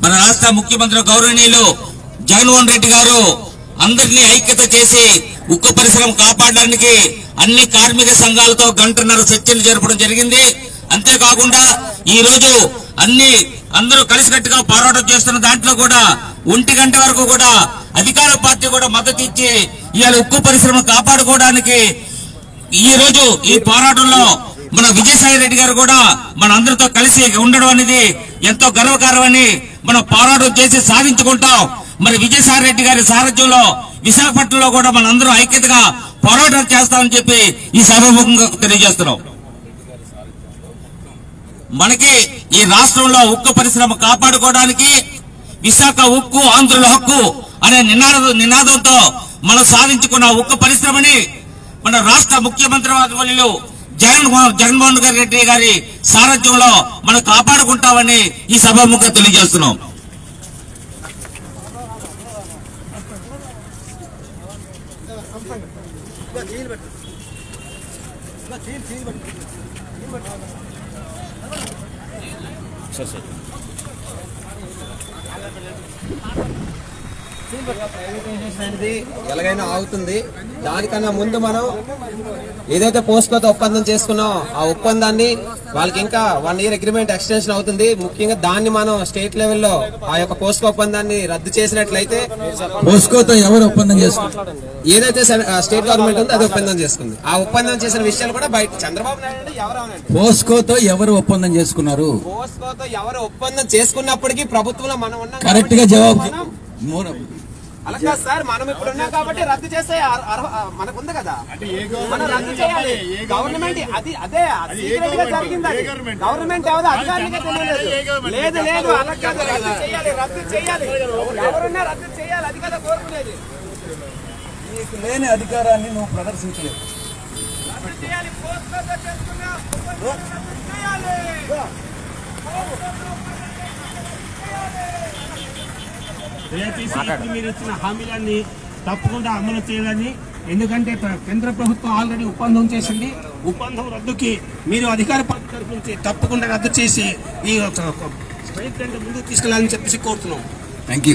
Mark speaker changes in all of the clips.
Speaker 1: మన రాష్ట్ర ముఖ్యమంత్రి గౌరవనీయులు జగన్మోహన్ రెడ్డి గారు అందరినీ ఐక్యత చేసి ఉక్కు పరిశ్రమ కాపాడడానికి అన్ని కార్మిక సంఘాలతో గంటన్నర చర్చలు జరపడం జరిగింది అంతేకాకుండా ఈ రోజు అన్ని అందరూ కలిసికట్టుగా పోరాటం చేస్తున్న దాంట్లో కూడా ఒంటి గంట వరకు కూడా అధికార పార్టీ కూడా మద్దతు ఇచ్చి ఇవాళ ఉక్కు పరిశ్రమ కాపాడుకోవడానికి ఈ రోజు ఈ పోరాటంలో మన విజయసాయి రెడ్డి గారు కూడా మన అందరితో కలిసి ఉండడం అనేది ఎంతో గర్వకారమని మనం పోరాటం చేసి సాధించుకుంటాం మరి విజయసాయి రెడ్డి గారి సారథ్యంలో విశాఖపట్నంలో కూడా మన అందరం ఐక్యతగా పోరాటం చేస్తామని చెప్పి ఈ సభాముఖంగా తెలియజేస్తున్నాం మనకి ఈ రాష్ట్రంలో ఉక్కు పరిశ్రమ కాపాడుకోవడానికి విశాఖ ఉక్కు ఆంధ్రుల హక్కు అనే నినాద నినాదంతో మనం సాధించుకున్న ఉక్కు పరిశ్రమని మన రాష్ట్ర ముఖ్యమంత్రి వర్యులు జగన్ జగన్మోహన్ రెడ్డి గారి సారథ్యంలో మనం కాపాడుకుంటామని ఈ సభాముఖంగా తెలియజేస్తున్నాం
Speaker 2: ప్రైవేటైజేషన్ అనేది ఎలాగైనా ఆగుతుంది దానికన్నా ముందు మనం ఏదైతే పోస్ట్కోతో ఒప్పందం చేసుకున్నాం ఆ ఒప్పందాన్ని వాళ్ళకి ఇంకా వన్ ఇయర్ అగ్రిమెంట్ ఎక్స్టెన్షన్ అవుతుంది ముఖ్యంగా దాన్ని మనం స్టేట్ లెవెల్లో ఆ యొక్క పోస్కో ఒప్పందాన్ని రద్దు చేసినట్లయితే
Speaker 3: పోస్కోతో ఎవరు ఒప్పందం చేసుకుంటారు
Speaker 2: ఏదైతే సెన- ఆ స్టేట్ గవర్నమెంట్ ఉందో అది ఒప్పందం చేసుకుంది ఆ ఒప్పందం చేసిన విషయాలు కూడా బయట చంద్రబాబు నాయుడు అంటే ఎవరవనండి
Speaker 3: పోస్కోతో ఎవరు ఒప్పందం చేసుకున్నారు
Speaker 2: పోస్కోతో ఎవరు ఒప్పందం చేసుకున్నప్పటికీ ప్రభుత్వంలో మనం ఉన్నాం
Speaker 3: కరెక్ట్ గా
Speaker 2: కాబట్టి
Speaker 3: జవాబు
Speaker 2: మనం-
Speaker 3: మూడు-
Speaker 2: అలా కాదు సార్ మనం ఇప్పుడు ఉన్నాం కాబట్టి రద్దు చేసే అర్- అర్హ- ఆ, మనకుంది కదా మనం రద్దు చేయాలి గవర్నమెంట్ అది అదే సీక్రెట్ గా జరిగింది అది గవర్నమెంట్ ఎవరు అధికారులుగా తెలియలేదు లేదు లేదు అలా కాదు రద్దు చేయాలి రద్దు చేయాలి ఎవరున్నా రద్దు చేయాలి అది కదా కోరుకునేది
Speaker 3: నీకు లేని అధికారాన్ని నువ్వు ప్రదర్శించలేవు
Speaker 2: రద్దు చేయాలి పోస్టులతో చేసుకున్న రద్దు చేయాలి
Speaker 4: దయచేసి ఇప్పుడు మీరు ఇచ్చిన హామీలన్నీ తప్పకుండా అమలు చేయాలని ఎందుకంటే ప్ర- కేంద్ర ప్రభుత్వం ఆల్రెడీ ఒప్పందం చేసింది ఒప్పందం రద్దుకి మీరు అధికార పార్టీ తరఫు నుంచి తప్పకుండా రద్దు చేసి ఈ ప్రయత్నం ముందుకు తీసుకెళ్లాలని చెప్పేసి కోరుతున్నాం
Speaker 3: thank you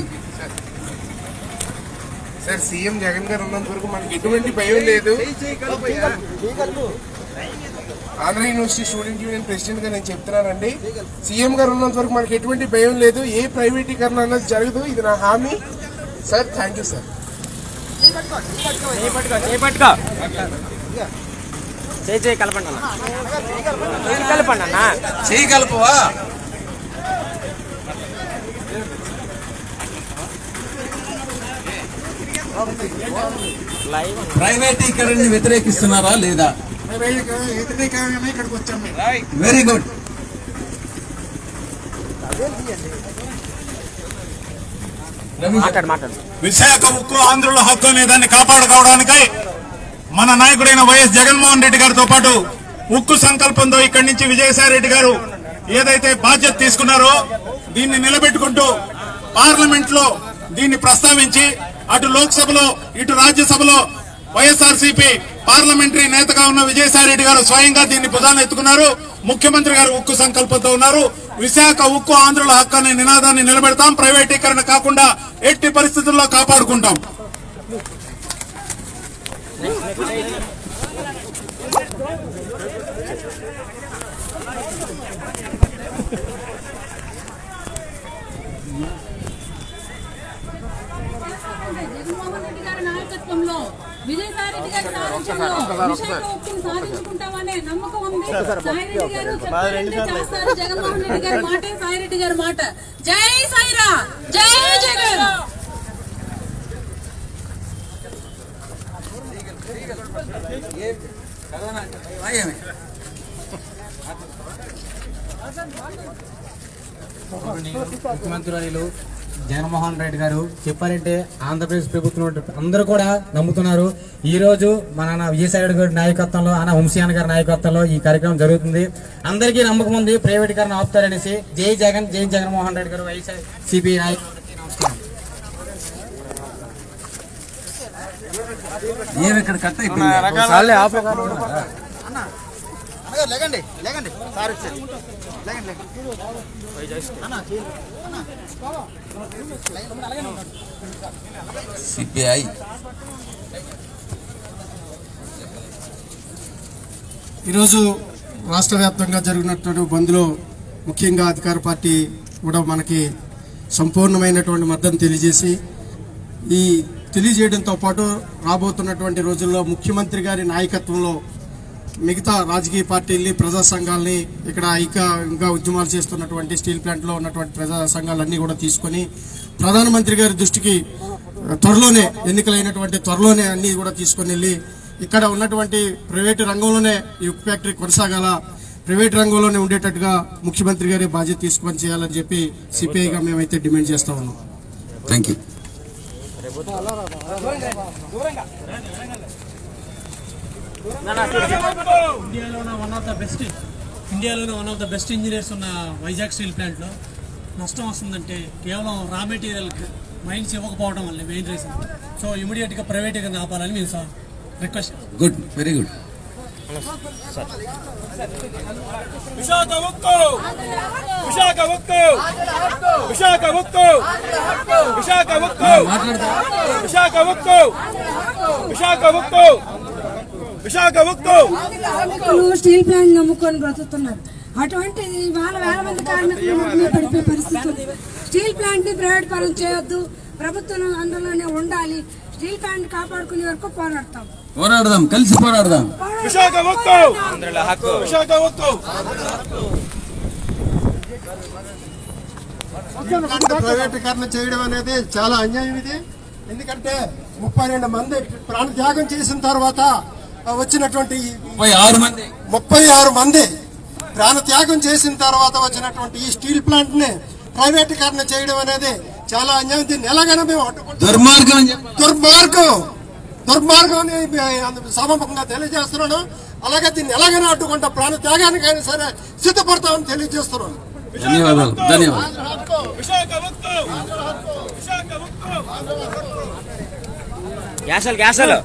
Speaker 5: sir CM Jagan garu ఉన్నంత వరకు మనకి ఎటువంటి భయం లేదు Andhra university student union president గా నేను చెప్తున్నానండి సీఎం గారు ఉన్నంత వరకు మనకి ఎటువంటి భయం లేదు ఏ ప్రైవేటీకరణ అన్నది జరగదు ఇది నా హామీ సార్ థ్యాంక్ యూ సార్
Speaker 2: చేపట్టుకో చేయి చేయి కలపండి అన్న చేయి కలపండి అన్న
Speaker 3: చేయగలపవా ప్రైవేటీకరణని వ్యతిరేకిస్తున్నారా లేదా
Speaker 5: వ్యతిరేకంగానే ఇక్కడికి వచ్చాం మేము
Speaker 3: వెరీ గుడ్
Speaker 2: మాట్లాడు మాట్లాడు
Speaker 6: విశాఖ ఉక్కు ఆంధ్రుల హక్కు అనే దాన్ని కాపాడుకోవడానికై మన నాయకుడైన వైఎస్ జగన్మోహన్ రెడ్డి గారితో పాటు ఉక్కు సంకల్పంతో ఇక్కడి నుంచి విజయసాయి రెడ్డి గారు ఏదైతే బాధ్యత తీసుకున్నారో దీన్ని నిలబెట్టుకుంటూ పార్లమెంట్ లో దీన్ని ప్రస్తావించి అటు లోక్సభలో ఇటు రాజ్యసభలో వైఎస్ఆర్సీపీ పార్లమెంటరీ నేతగా ఉన్న విజయసాయి రెడ్డి గారు స్వయంగా దీన్ని భుజాన్ని ఎత్తుకున్నారు ముఖ్యమంత్రి గారు ఉక్కు సంకల్పంతో ఉన్నారు విశాఖ ఉక్కు ఆంధ్రుల హక్కు అనే నినాదాన్ని నిలబెడతాం ప్రైవేటీకరణ కాకుండా ఎట్టి పరిస్థితుల్లో కాపాడుకుంటాం
Speaker 7: జగన్మోహన్ రెడ్డి గారి నాయకత్వంలో విజయసాయి రెడ్డి గారి సారథ్యంలో విశాఖ ఉక్కును సాధించుకుంటామనే నమ్మకం ఉంది సాయిరెడ్డి గారు చెప్పారంటే చేస్తారు జగన్మోహన్ రెడ్డి గారి మాటే సాయిరెడ్డి గారి మాట జై సాయిరా జై జగన్
Speaker 8: ముఖ్యమంత్రులు జగన్మోహన్ రెడ్డి గారు చెప్పారంటే ఆంధ్రప్రదేశ్ ప్రభుత్వం అందరూ కూడా నమ్ముతున్నారు ఈ రోజు మన అన్న విజయసాయి రెడ్డి గారి నాయకత్వంలో అన్న వంశీయాన్ గారి నాయకత్వంలో ఈ కార్యక్రమం జరుగుతుంది అందరికీ నమ్మకం ఉంది ప్రైవేటీకరణ ఆపుతారనేసి జై జగన్ జై జగన్మోహన్ రెడ్డి గారు వైఎస్ఆర్ సిపి నాయకులకి నమస్కారం
Speaker 3: ఏమి ఇక్కడ కట్ అయిపోయింది
Speaker 9: లేకండి లేకండి సార్ వచ్చారు లేకండి
Speaker 3: సిపిఐ
Speaker 10: ఈరోజు రాష్ట్ర వ్యాప్తంగా జరిగినటువంటి బంద్లో ముఖ్యంగా అధికార పార్టీ కూడా మనకి సంపూర్ణమైనటువంటి మద్దతు తెలియజేసి ఈ తెలియజేయడంతో పాటు రాబోతున్నటువంటి రోజుల్లో ముఖ్యమంత్రి గారి నాయకత్వంలో మిగతా రాజకీయ పార్టీల్ని ప్రజా సంఘాలని ఇక్కడ ఐక్యంగా ఉద్యమాలు చేస్తున్నటువంటి స్టీల్ ప్లాంట్లో ఉన్నటువంటి ప్రజా సంఘాలన్నీ కూడా తీసుకొని ప్రధానమంత్రి గారి దృష్టికి త్వరలోనే ఎన్నికలైనటువంటి త్వరలోనే అన్ని కూడా తీసుకొని వెళ్ళి ఇక్కడ ఉన్నటువంటి ప్రైవేటు రంగంలోనే ఈ ఉక్కు ఫ్యాక్టరీ కొనసాగాల ప్రైవేట్ రంగంలోనే ఉండేటట్టుగా ముఖ్యమంత్రి గారి బాధ్యత తీసుకొని చేయాలని చెప్పి సిపిఐగా మేమైతే డిమాండ్ చేస్తా ఉన్నాం
Speaker 3: థ్యాంక్ యూ
Speaker 11: ఇండియాలోనే వన్ ఆఫ్ ద బెస్ట్ ఇండియాలోనే one of the best engineers ఉన్న వైజాగ్ స్టీల్ ప్లాంట్లో నష్టం వస్తుందంటే కేవలం రా మెటీరియల్ మైన్స్ ఇవ్వకపోవడం వల్ల మెయిన్ రీజన్ సో ఇమీడియట్గా ప్రైవేట్గా ఆపాలని మేము sir request
Speaker 3: good very good
Speaker 12: Visakha ఉక్కు విశాఖ ఉక్కు విశాఖ ఉక్కు విశాఖ ఉక్కు విశాఖ ఉక్కు విశాఖ ఉక్కు విశాఖ ఉక్కు
Speaker 13: కార్మికులు స్టీల్ ప్లాంట్ నమ్ముకొని బ్రతుకుతున్నారు అటువంటిది వాళ్ళ వేల మంది కార్మికులు రోడ్డు మీద పడిపోయే పరిస్థితి ఉంది స్టీల్ ప్లాంట్ ని ప్రైవేట్ పరం చేయొద్దు ప్రభుత్వం అందులోనే ఉండాలి స్టీల్ ప్లాంట్ కాపాడుకునే వరకు పోరాడతాం
Speaker 3: పోరాడదాం కలిసి పోరాడదాం
Speaker 12: విశాఖ ఉక్కు విశాఖ ఉక్కు
Speaker 10: ప్రైవేటీకరణ చేయడం అనేది చాలా అన్యాయం ఇది ఎందుకంటే ముప్పై రెండు మంది ప్రాణ త్యాగం చేసిన తర్వాత ఆ, వచ్చినటువంటి ఈ-
Speaker 3: ముప్పై ఆరు మంది
Speaker 10: ముప్పై ఆరు మంది ప్రాణ త్యాగం చేసిన తర్వాత వచ్చినటువంటి ఈ స్టీల్ ప్లాంట్ ని ప్రైవేటీకరణ చేయడం అనేది చాలా అన్యాయం దీన్ని ఎలాగైనా మేము అడ్డుకుంటాం
Speaker 3: దుర్మార్గం అని చెప్పి
Speaker 10: దుర్మార్గం దుర్మార్గం అని సమముఖంగా తెలియజేస్తున్నాను అలాగే దీన్ని ఎలాగైనా అడ్డుకుంటాం ప్రాణ త్యాగానికైనా సరే సిద్ధపడతామని తెలియజేస్తున్నాను
Speaker 3: ధన్యవాదాలు ధన్యవాదాలు
Speaker 12: విశాఖ ఉక్కు విశాఖ ఉక్కు
Speaker 9: గ్యాసలు గ్యాసలు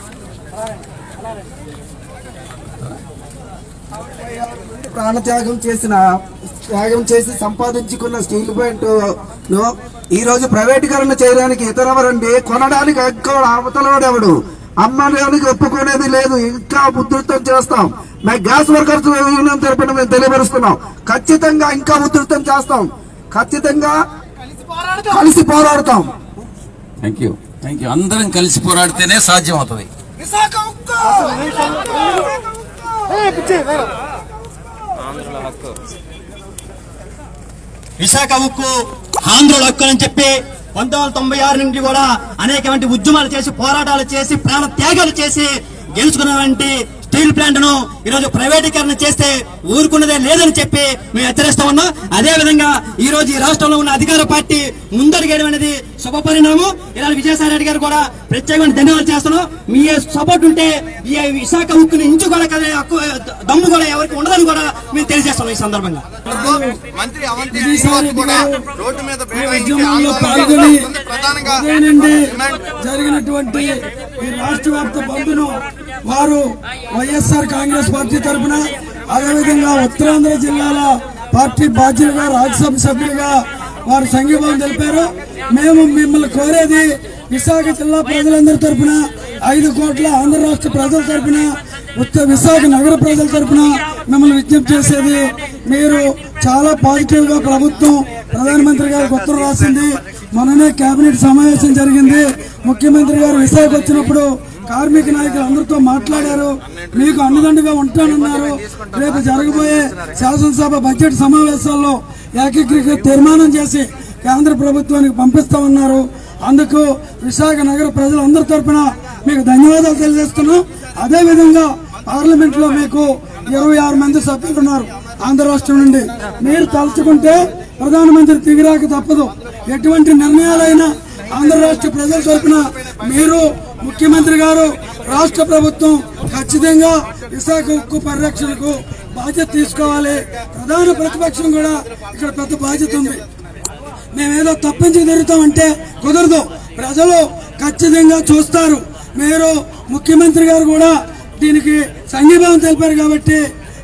Speaker 14: ప్రాణత్యాగం చేసిన త్యాగం చేసి సంపాదించుకున్న స్టీల్ ప్లాంట్ ను ఈ రోజు ప్రైవేటీకరణ చేయడానికి ఇతరవరండి కొనడానికి ఎక్కువ అవతలవాడెవడు అమ్మడానికి ఒప్పుకునేది లేదు ఇంకా ఉధృతం చేస్తాం మేము గ్యాస్ వర్కర్స్ యూనియన్ తరపున మేము తెలియపరుస్తున్నాం ఖచ్చితంగా ఇంకా ఉధృతం చేస్తాం ఖచ్చితంగా కలిసి పోరాడతాం
Speaker 3: థ్యాంక్ యూ థ్యాంక్ యూ అందరం కలిసి పోరాడితేనే సాధ్యం అవుతుంది
Speaker 12: విశాఖ ఉక్కు
Speaker 9: ఆంధ్రుల హక్కు
Speaker 15: విశాఖ ఉక్కు ఆంధ్రుల హక్కు అని చెప్పి పంతొమ్మిది వందల తొంభై ఆరు నుండి కూడా అనేకమంది ఉద్యమాలు చేసి పోరాటాలు చేసి ప్రాణ త్యాగాలు చేసి గెలుచుకున్నటువంటి స్టీల్ ప్లాంట్ ను ఈరోజు ప్రైవేటీకరణ చేస్తే ఊరుకున్నదే లేదని చెప్పి మేము హెచ్చరిస్తా ఉన్నాం అదే విధంగా ఈ రోజు ఈ రాష్ట్రంలో ఉన్న అధికార పార్టీ ముందడిగేయడం అనేది శుభ పరిణామం ఇలా విజయసాయి రెడ్డి గారు కూడా ప్రత్యేకమైన ధన్యవాదాలు చేస్తున్నాం మీ సపోర్ట్ ఉంటే ఈ విశాఖ ఉక్కుని ఇంచు కూడా కదే హక్కు దమ్ము కూడా ఎవరికి ఉండదని కూడా మేము తెలియజేస్తున్నాం ఈ సందర్భంగా
Speaker 9: మంత్రి అవంతి
Speaker 11: విజయసాయి
Speaker 9: శ్రీనివాస్ కూడా
Speaker 11: రెడ్డి గారు
Speaker 9: రోడ్డు మీద
Speaker 11: ఈ
Speaker 9: బైఠాయించి
Speaker 11: ఉద్యమంలో
Speaker 9: ఆందోళన
Speaker 11: పాల్గొని
Speaker 9: చేస్తుంది. ప్రధానంగా
Speaker 11: అదేనండి జరిగినటువంటి ఈ రాష్ట్ర వ్యాప్త బంధును వారు వైఎస్ఆర్ కాంగ్రెస్ పార్టీ తరఫున అదేవిధంగా ఉత్తరాంధ్ర జిల్లాల పార్టీ బాధ్యులుగా రాజ్యసభ సభ్యులుగా వారు సంఘీభావం తెలిపారు మేము మిమ్మల్ని కోరేది విశాఖ జిల్లా ప్రజలందరి తరఫున ఐదు కోట్ల ఆంధ్ర రాష్ట్ర ప్రజల తరఫున ఉత్త విశాఖ నగర ప్రజల తరఫున మిమ్మల్ని విజ్ఞప్తి చేసేది మీరు చాలా పాజిటివ్ గా ప్రభుత్వం ప్రధానమంత్రి గారికి ఉత్తరం రాసింది మొన్ననే కేబినెట్ సమావేశం జరిగింది ముఖ్యమంత్రి గారు విశాఖ వచ్చినప్పుడు కార్మిక నాయకులు అందరితో మాట్లాడారు మీకు అండదండగా ఉంటానన్నారు రేపు జరగబోయే శాసనసభ బడ్జెట్ సమావేశాల్లో ఏకీకృత తీర్మానం చేసి కేంద్ర ప్రభుత్వానికి పంపిస్తామన్నారు అందుకు విశాఖ నగర ప్రజలందరి తరపున మీకు ధన్యవాదాలు తెలియజేస్తున్నాం అదే విధంగా పార్లమెంట్ లో మీకు ఇరవై ఆరు మంది సభ్యులు ఉన్నారు ఆంధ్ర రాష్ట్రం నుండి మీరు తలుచుకుంటే ప్రధానమంత్రి దిగిరాక తప్పదు ఎటువంటి నిర్ణయాలైనా ఆంధ్ర రాష్ట్ర ప్రజల తరపున మీరు ముఖ్యమంత్రి గారు రాష్ట్ర ప్రభుత్వం ఖచ్చితంగా విశాఖ ఉక్కు పరిరక్షణకు బాధ్యత తీసుకోవాలి ప్రధాన ప్రతిపక్షం కూడా ఇక్కడ పెద్ద బాధ్యత ఉంది మేమేదో తప్పించి తిరుగుతామంటే కుదరదు ప్రజలు ఖచ్చితంగా చూస్తారు మీరు ముఖ్యమంత్రి గారు కూడా దీనికి సంఘీభావం తెలిపారు కాబట్టి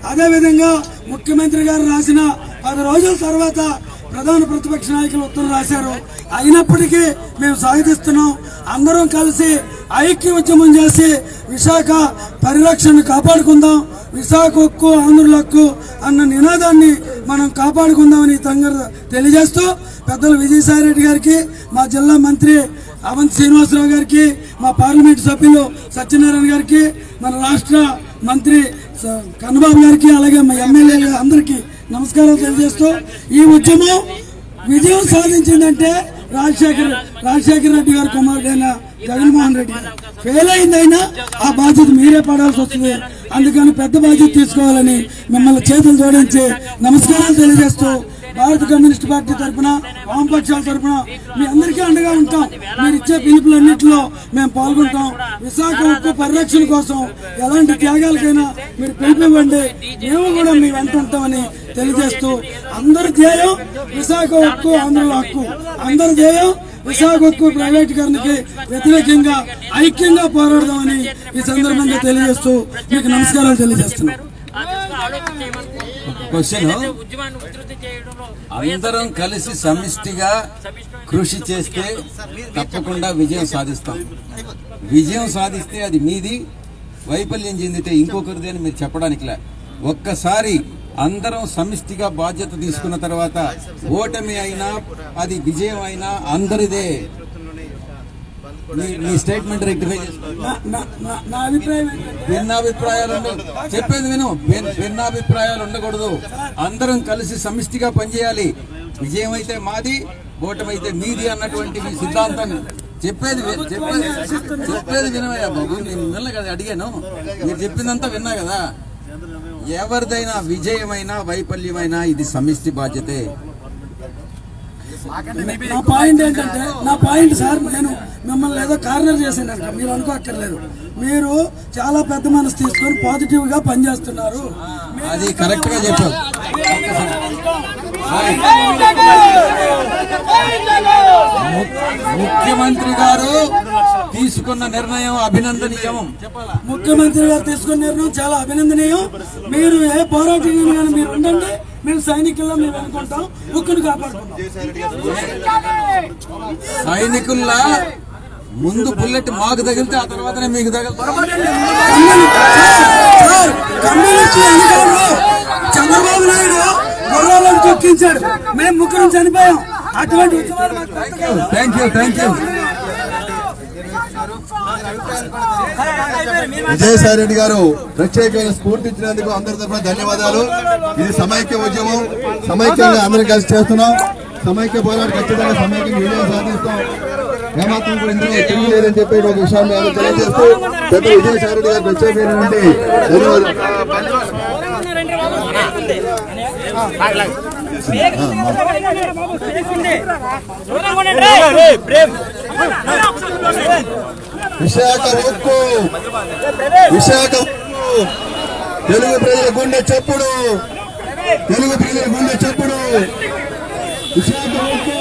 Speaker 11: అదేవిధంగా ముఖ్యమంత్రి గారు రాసిన పది రోజుల తర్వాత ప్రధాన ప్రతిపక్ష నాయకులు ఉత్తరం రాశారు అయినప్పటికీ మేము సాగిస్తున్నాం అందరం కలిసి ఐక్య ఉద్యమం చేసి విశాఖ పరిరక్షణ కాపాడుకుందాం విశాఖ హక్కు ఆంధ్రుల హక్కు అన్న నినాదాన్ని మనం కాపాడుకుందామని తంగర తెలియజేస్తూ పెద్దలు విజయసాయి రెడ్డి గారికి మా జిల్లా మంత్రి అవంత్ శ్రీనివాసరావు గారికి మా పార్లమెంట్ సభ్యులు సత్యనారాయణ గారికి మన రాష్ట్ర మంత్రి స- కన్నబాబు గారికి అలాగే మా ఎమ్మెల్యేలు అందరికీ నమస్కారం తెలియజేస్తూ ఈ ఉద్యమం విజయం సాధించిందంటే రాజశేఖర్ రాజశేఖర రెడ్డి గారి కుమారుడైన జగన్మోహన్ రెడ్డి గారు ఫెయిల్ అయిందైనా ఆ బాధ్యత మీరే పడాల్సి వస్తుంది అందుకని పెద్ద బాధ్యత తీసుకోవాలని మిమ్మల్ని చేతులు జోడించి నమస్కారాలు తెలియజేస్తూ భారత కమ్యూనిస్ట్ పార్టీ తరఫున వామపక్షాల తరఫున మీ అందరికీ అండగా ఉంటాం మీరు ఇచ్చే పిలుపులన్నింటిలో మేము పాల్గొంటాం విశాఖ ఉక్కు పరిరక్షణ కోసం ఎలాంటి త్యాగాలకైనా మీరు పిలుపునివ్వండి మేము కూడా మీ వెంట ఉంటామని తెలియజేస్తూ అందరి ధ్యేయం విశాఖ ఉక్కు ఆంధ్రుల హక్కు అందరి ధ్యేయం విశాఖ ఉక్కు ప్రైవేటీకరణకి వ్యతిరేకంగా ఐక్యంగా పోరాడదామని ఈ సందర్భంగా తెలియజేస్తూ మీకు నమస్కారాలు తెలియజేస్తున్నాం
Speaker 3: క్వశ్చన్ అందరం కలిసి సమిష్టిగా కృషి చేస్తే తప్పకుండా విజయం సాధిస్తాం విజయం సాధిస్తే అది మీది వైఫల్యం చెందితే ఇంకొకరిది అని మీరు చెప్పడానికిలే ఒక్కసారి అందరం సమిష్టిగా బాధ్యత తీసుకున్న తర్వాత ఓటమి అయినా అది విజయం అయినా అందరిదే మీ- మీ స్టేట్మెంట్ రెక్టిఫై చేసుకోండి
Speaker 11: నా- నా- నా- నా అభిప్రాయం ఏంటంటే
Speaker 3: భిన్నాభిప్రాయాలు ఉండ- చెప్పేది విను భిన్- భిన్నాభిప్రాయాలు ఉండకూడదు అందరం కలిసి సమిష్టిగా పనిచేయాలి విజయం అయితే మాది ఓటమైతే మీది అన్నటువంటి మీ సిద్ధాంతాన్ని చెప్పేది వి- చెప్పేది చెప్పేది వినవయ్యా బాబు నేను విన్నా కదా అడిగాను మీరు చెప్పిందంతా విన్నా కదా ఎవరిదైనా విజయమైనా వైఫల్యమైనా ఇది సమిష్టి బాధ్యతే
Speaker 11: నా పాయింట్ ఏంటంటే నా పాయింట్ సార్ నేను మిమ్మల్ని ఏదో కార్నర్ చేశానంట మీరు అనుకోక్కర్లేదు మీరు చాలా పెద్ద మనసు తీసుకొని పాజిటివ్ గా పనిచేస్తున్నారు
Speaker 3: అది కరెక్ట్ గా చెప్పావు ముఖ్యమంత్రి గారు తీసుకున్న నిర్ణయం అభినందనీయం
Speaker 11: ముఖ్యమంత్రి గారు తీసుకున్న నిర్ణయం చాలా అభినందనీయం మీరు ఏ పోరాటం కానీ మీరు ఉండండి మేము సైనికుల్లో మేము అనుకుంటాం ఉక్కును కాపాడుకుంటాం
Speaker 3: సైనికుల్లా ముందు బుల్లెట్ మాకు తగిలితే ఆ తర్వాతనే మీకు తగులుతుంది
Speaker 11: సార్, కమ్యూనిస్టుల అధికారులు చంద్రబాబు నాయుడు గుర్రాలను తొక్కించాడు మేము ముగ్గురం చనిపోయాం అటువంటి ఉద్యమాలు మాకు కొత్త కాదు.
Speaker 3: Thank you thank you
Speaker 16: Vijayasai Reddy garu ప్రత్యేకమైన స్ఫూర్తి ఇచ్చినందుకు అందరి తరఫున ధన్యవాదాలు ఇది సమైక్య ఉద్యమం సమైక్యంగా అందరం కలిసి చేస్తున్నాం సమైక్య పోరాటం ఖచ్చితంగా సమైక్య విజయం సాధిస్తాం ఏమాత్రం కూడా ఇందులో తిరిగి లేదని చెప్పి ఒక విషయాన్ని అందరూ తెలియజేస్తూ పెద్ద విజయసాయి రెడ్డి గారు ప్రత్యేకమైనటువంటి ధన్యవాదాలు విశాఖ ఉక్కు విశాఖ ఉక్కు తెలుగు ప్రజల గుండె చెప్పుడు తెలుగు ప్రజల గుండె చెప్పుడు విశాఖ ఉక్కు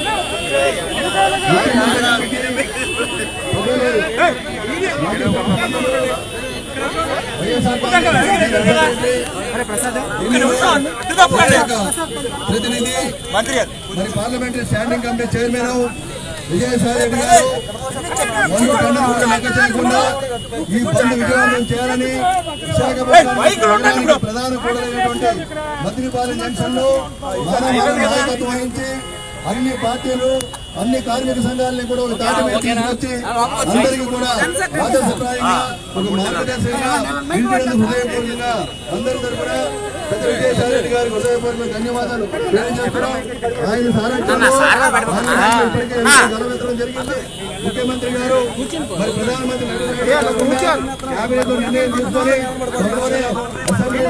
Speaker 16: ప్రతినిధి
Speaker 12: మంత్రి గారు
Speaker 16: మరి parliamentary standing committee chairman Vijayasai Reddy garu మందు కన్నా కూడా లెక్క చేయకుండా ఈ బంద్ విజయవంతం చేయాలని విశాఖపట్నం ప్రధాన కూడలైనటువంటి మద్రిపాలెం జంక్షన్ లో మానవ నాయకత్వం వహించి అన్ని పార్టీలు అన్ని కార్మిక సంఘాలని కూడా ఒక తాటి మీద తీసుకొచ్చి అందరికీ కూడా ఆదర్శప్రాయంగా ఒక మార్గదర్శకంగా ఇంటి హృదయపూర్వకంగా అందరి తరఫున పెద్ద విజయసాయి రెడ్డి గారికి హృదయపూర్వక ధన్యవాదాలు తెలియజేస్తున్నాం ఆయన సారథ్యంలో ఆయన ఇప్పటికే ఎంతో గౌరవించడం జరిగింది ముఖ్యమంత్రి గారు మరి ప్రధానమంత్రి నరేంద్ర మోదీ గారు కేబినెట్ లో నిర్ణయం తీసుకొని త్వరలోనే అసెంబ్లీలో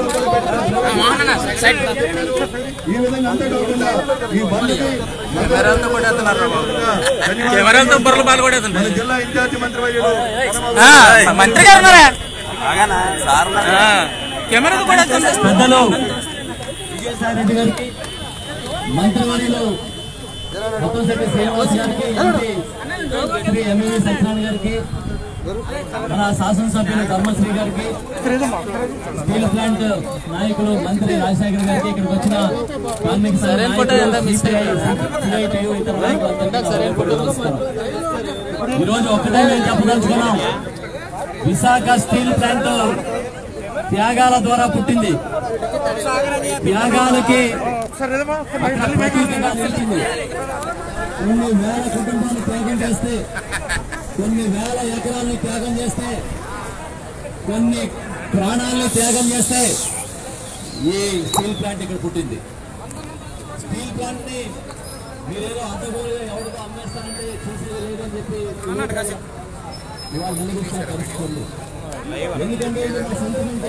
Speaker 16: ఈ విధంగా అంతే కాకుండా ఈ బండికి
Speaker 12: కెమెరాతో బుర్రలు పాల్గొడేదండి
Speaker 16: మన జిల్లా ఇన్ఛార్జి మంత్రి వర్యులు
Speaker 12: మంత్రి గారు ఉన్నారా కెమెరాతో కూడా
Speaker 15: పెద్దలు విజయసాయి రెడ్డి గారికి మంత్రివర్యులు
Speaker 17: ముత్తంశెట్టి శ్రీనివాస్ గారికి ఎంపీ శ్రీ ఎంఈవి సత్యనారాయణ గారికి మన శాసనసభ్యులు ధర్మశ్రీ గారికి స్టీల్ ప్లాంట్ నాయకులు మంత్రి రాజశేఖర్ గారికి ఇక్కడికి వచ్చిన కార్మిక సంఘ
Speaker 12: సరైన ఫోటో ఎంత
Speaker 17: నాయకులు,
Speaker 12: మిస్
Speaker 17: CPI,
Speaker 12: అయ్యింది?
Speaker 17: CITU ఇతర నాయకులందరికీ సరైన ఫోటో నమస్కారం. ఈరోజు ఒక్కటే మేము చెప్పదలుచుకున్నాం విశాఖ స్టీల్ ప్లాంట్ త్యాగాల ద్వారా పుట్టింది త్యాగాలకి అక్కడ ప్రతీకగా నిలిచింది కొన్ని వేల కుటుంబాలు త్యాగం చేస్తే కొన్ని వేల ఎకరాలను త్యాగం చేస్తే కొన్ని ప్రాణాలను త్యాగం చేస్తే ఈ స్టీల్ ప్లాంట్ ఇక్కడ పుట్టింది స్టీల్ ప్లాంట్ ని మీరేదో అడ్డగోలుగా ఎవరికో అమ్మేస్తారంటే చూసేది లేదని చెప్పి ఇవాళ నిలబెట్టిన పరిస్థితి ఉంది. ఎందుకంటే ఇది మా సెంటిమెంట్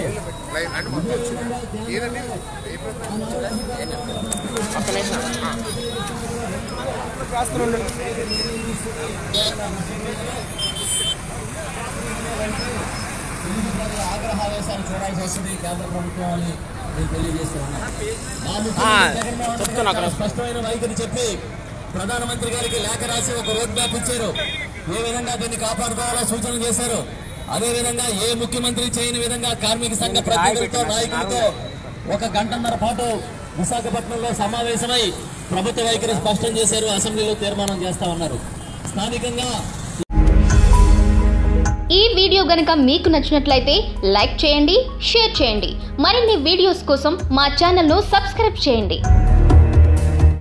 Speaker 17: ఆగ్రహావేశాలు చూడాల్సి వస్తుంది కేంద్ర ప్రభుత్వం అని నేను తెలియజేస్తున్నాను మా ముఖ్యమంత్రి జగన్మోహన్ రెడ్డి గారు స్పష్టమైన వైఖరి చెప్పి ప్రధానమంత్రి గారికి లేఖ రాసి ఒక రోడ్ మ్యాప్ ఇచ్చారు ఏ విధంగా దీన్ని కాపాడుకోవాలో సూచనలు చేశారు అదే విధంగా ఏ ముఖ్యమంత్రి చేయని విధంగా కార్మిక సంఘ ప్రతినిధులతో నాయకులతో ఒక గంటన్నర పాటు విశాఖపట్నంలో సమావేశమై ప్రభుత్వ వైఖరి స్పష్టం చేశారు అసెంబ్లీలో తీర్మానం చేస్తా ఉన్నారు స్థానికంగా
Speaker 18: ఈ వీడియో గనుక మీకు నచ్చినట్లయితే లైక్ చేయండి షేర్ చేయండి మరిన్ని వీడియోస్ కోసం మా ఛానల్ను సబ్స్క్రైబ్ చేయండి